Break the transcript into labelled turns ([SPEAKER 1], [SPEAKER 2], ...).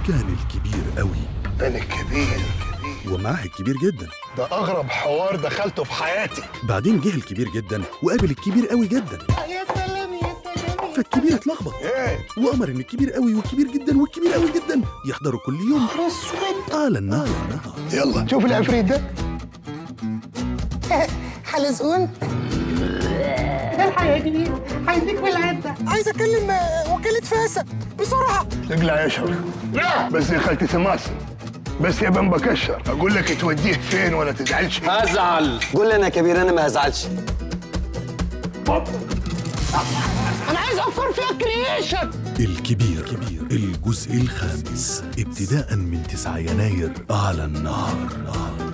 [SPEAKER 1] كان الكبير قوي
[SPEAKER 2] انا الكبير
[SPEAKER 1] ومعاه الكبير جدا
[SPEAKER 2] ده اغرب حوار دخلته في حياتي
[SPEAKER 1] بعدين جه الكبير جدا وقابل الكبير قوي جدا
[SPEAKER 3] يا سلام يا سلام
[SPEAKER 1] فالكبير اتلخبط
[SPEAKER 2] ايه
[SPEAKER 1] وامر ان الكبير قوي والكبير جدا والكبير قوي جدا يحضروا كل يوم على النهر
[SPEAKER 2] يلا شوف العفريت ده
[SPEAKER 3] حلزقون الحق يا كبير هيديك بالعدة عايز اكلم آه، وكالة فاسة بسرعة
[SPEAKER 2] اقلع يا شر لا بس يا خالتي سماسة بس يا بن بكشر اقول لك توديه فين ولا تزعلش
[SPEAKER 4] هزعل
[SPEAKER 5] قول لي انا كبير انا ما هزعلش
[SPEAKER 3] انا عايز افكر فيها كرييشن
[SPEAKER 1] الكبير كبير الجزء الخامس ابتداء من 9 يناير على النهر